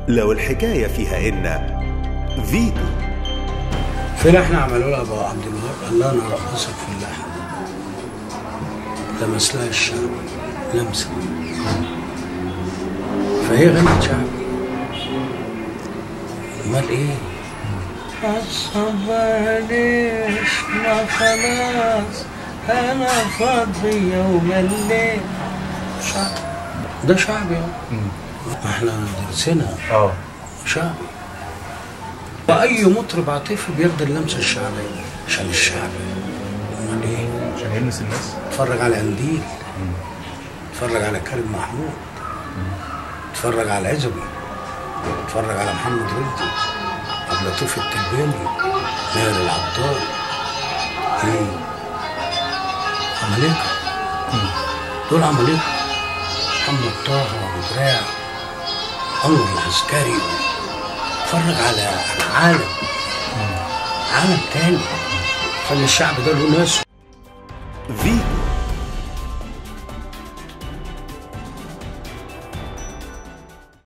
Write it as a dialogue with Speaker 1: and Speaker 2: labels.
Speaker 1: لو الحكاية فيها إن فيتو
Speaker 2: في لحن عملوا لها ابو عبد الوهاب قال لها انا رقصك في اللحن لمس لها الشعب لمسه فهي غنت شعبي امال ايه؟ الصباليش ما خلاص انا فاضي يوم الليل شعب ده شعبي اهو ما احنا درسنا
Speaker 3: اه
Speaker 2: شعبي واي مطرب عاطفي بياخد اللمسه الشعبيه عشان الشعب امال ايه
Speaker 3: عشان يلمس الناس
Speaker 2: اتفرج على قنديل اتفرج على كريم محمود اتفرج على عزبي اتفرج على محمد رشدي عبد اللطيف التلباني ماهر العطار ايه عمالقه دول عمالقه محمد طه ودراع انور العسكري اتفرج على على عالم عالم تاني خلي الشعب ده له ناس
Speaker 1: فيتو